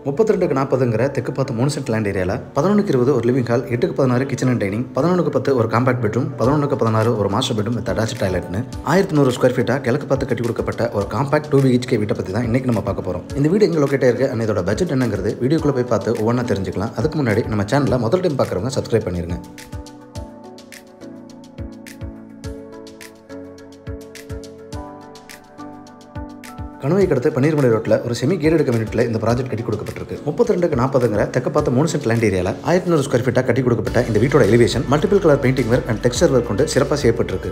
முப்பத்தி ரெண்டுக்கு நாற்பதுங்கிற தெற்கு பார்த்து மூணு சென்ட் லேண்ட் ஏரியாவில் பதினொன்றுக்கு இருபது ஒரு லிவிங் ஹால் எட்டுக்கு பதினாறு கிச்சன் அண்ட் டைனிங் பதினொன்றுக்கு பத்து ஒரு காம்பேக்ட் பெட்ரூம் பதினொன்றுக்கு பதினாறு ஒரு மாஸ்டர் பெட்ரூம் வித் அட்டாச் டாய்லெட்னு ஆயிரத்தி நூறு ஸ்கொயர் ஃபீட்டாக கிழக்கு பார்த்து கட்டி கொடுக்கப்பட்ட ஒரு காம்பேக்ட் டூ பிஹெச்கே வீட்டை பற்றி தான் இன்றைக்கி நம்ம பார்க்க போகிறோம் இந்த வீடு எங்கே லொக்கேட்டாக இருக்குது அண்ட் இதோட பட்ஜெட் என்னங்கிறது வீடியோக்குள்ளே போய் பார்த்து ஒவ்வொன்றா தெரிஞ்சுக்கலாம் அதுக்கு முன்னாடி நம்ம சேனலில் முதல் டைம் பார்க்குறவங்க சப்ஸ்கிரைப் பண்ணிருங்க கணுவை கடத்து பன்னீர்மலை ரோட்டில் ஒரு செமி கேடட் கம்யூனிட்டியில் இந்த ப்ராஜெக்ட் கட்டி கொடுக்கப்பட்டிருக்கு முப்பத்தி ரெண்டுக்கு நாற்பதுங்கிற தெக்க பார்த்த மூணு சென்ட் லேண்ட் ஏரியாவில் ஆயிரத்தி நூறு ஸ்கொயர் ஃபீட்டாக கட்டி கொடுக்கப்பட்ட இந்த வீட்டோட elevation multiple colour painting work and texture work கொண்டு சிறப்பாக செய்யப்பட்டிருக்கு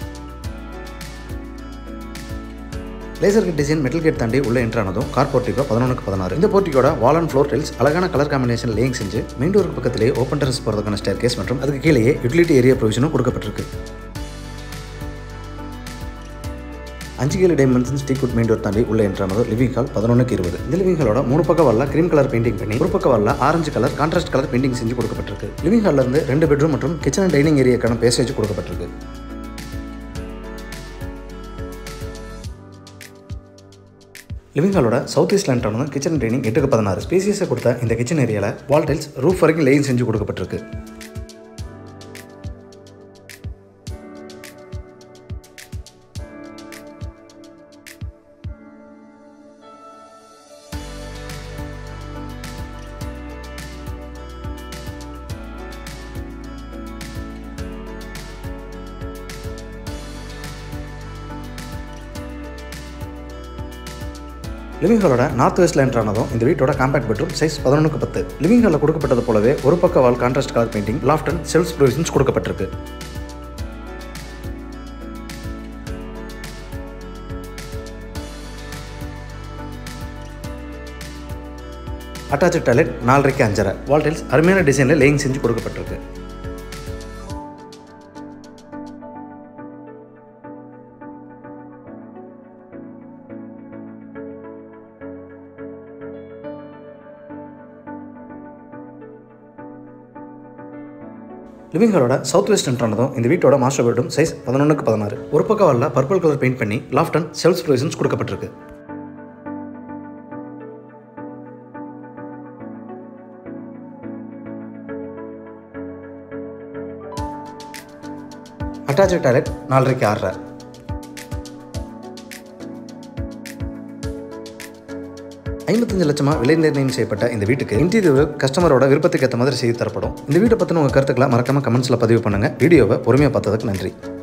laser cut design metal gate தாண்டி உள்ள என்ட்ரானதும் கார் போர்ட்டிகோ பதினொன்றுக்கு பதினாறு இந்த போர்ட்டிகோட வால் அண்ட் ஃப்ளோர் டைல்ஸ் அழகான கலர் காம்பினேஷன் லேயிங் செஞ்சு மெயின் டோருக்கு பக்கத்திலே ஓப்பன் டெரஸ் போகிறதுக்கான ஸ்டேர் கேஸ் மற்றும் அதுக்கு கீழேயே யூட்டிலிட்டி ஏரியா ப்ரொவிஷனும் கொடுக்கப்பட்டிருக்கு அஞ்சு கேலு டைமென்ஷன் ஸ்டீக் மெயின் டோர் தாண்டி உள்ள என்ட்ரானது லிவிங் ஹால் பதினொன்றுக்கு இருபது இந்த லிவிங் ஹாலோட மூணு பக்கம் வரல கிரீம் கலர் பெயிண்டிங் பண்ணி ஒரு பக்கம் வரல orange colour contrast colour painting செஞ்சு கொடுக்கப்பட்டிருக்கு லிவிங் ஹால்ல இருந்து ரெண்டு பெட்ரூம் மற்றும் கிச்சன் அண்ட் டைனிங் ஏரியாக்கான பேசேஜ் கொடுக்கப்பட்டிருக்கு லிவிங் ஹாலோட சவுத் ஈஸ்ட் லேண்டானது கிச்சன் டைனிங் எட்டுக்கு பதினாறு ஸ்பேசியஸை கொடுத்த இந்த கிச்சன் ஏரியாவில் வால் டைல்ஸ் ரூஃப் வரைக்கும் லேயின் செஞ்சு கொடுக்கப்பட்டிருக்கு லிவிங் ஹாலோட நார்த் வெஸ்ட் லேண்டானதும் இந்த வீட்டோட காம்பேக்ட் பெட்ரூம் சைஸ் பதினொன்றுக்கு பத்து லிவிங் ஹாலில் கொடுக்கப்பட்டது போலவே ஒரு பக்க wall contrast colour painting loft and shelves ப்ரொவிஷன்ஸ் கொடுக்கப்பட்டிருக்கு அட்டாச் டாய்லெட் நாலரைக்கு அஞ்சரை வால் டைல்ஸ் அருமையான டிசைனில் லேயிங் செஞ்சு கொடுக்கப்பட்டிருக்கு லிவிங் ஹாலோட சவுத் வெஸ்ட் என்ட்ரானதும் இந்த வீட்டோட மாஸ்டர் பெட்ரூம் சைஸ் பதினொன்றுக்கு பதினாறு ஒரு பக்கம் வரல பர்பிள் கலர் பெயிண்ட் பண்ணி லாஃப்ட் அண்ட் செல்ஸ் ப்ரொவிஷன்ஸ் கொடுக்கப்பட்டிருக்கு அட்டாச் டாய்லெட் நாலரைக்கு ஆறரை ஐம்பத்தஞ்சு லட்சமா விலை நிர்ணயம் செய்யப்பட்ட இந்த வீட்டுக்கு இன்டீரியர் கஸ்டமரோட விருப்பத்துக்கு ஏற்ற மாதிரி செய்து தரப்படும் இந்த வீட்டை பற்றின உங்கள் கருத்துக்களை மறக்காம கமெண்ட்ஸில் பதிவு பண்ணுங்க வீடியோவை பொறுமையாக பார்த்ததுக்கு நன்றி